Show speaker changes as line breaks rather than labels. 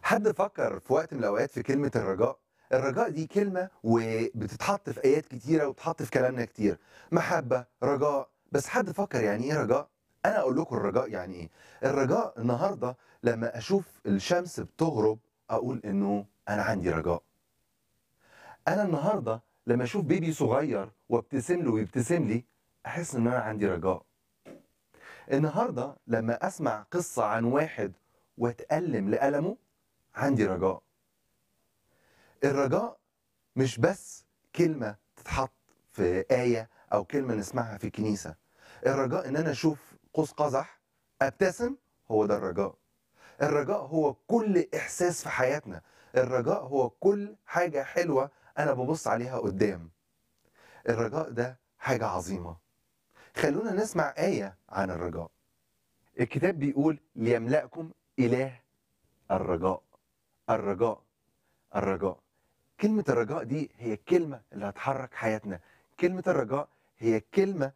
حد فكر في وقت من الأوقات في كلمة الرجاء؟ الرجاء دي كلمة وبتتحط في آيات كتيرة وبتتحط في كلامنا كتير محبة رجاء بس حد فكر يعني إيه رجاء؟ أنا أقول لكم الرجاء يعني إيه الرجاء النهاردة لما أشوف الشمس بتغرب أقول إنه أنا عندي رجاء أنا النهاردة لما أشوف بيبي صغير وابتسم له ويبتسم لي أحس إن أنا عندي رجاء النهاردة لما أسمع قصة عن واحد وأتألم لألمه عندي رجاء الرجاء مش بس كلمة تتحط في آية أو كلمة نسمعها في الكنيسة الرجاء إن أنا أشوف قوس قزح أبتسم هو ده الرجاء الرجاء هو كل إحساس في حياتنا الرجاء هو كل حاجة حلوة أنا ببص عليها قدام الرجاء ده حاجة عظيمة خلونا نسمع آية عن الرجاء الكتاب بيقول ليملأكم إله الرجاء الرجاء الرجاء كلمة الرجاء دي هي الكلمة اللي هتحرك حياتنا كلمة الرجاء هي الكلمة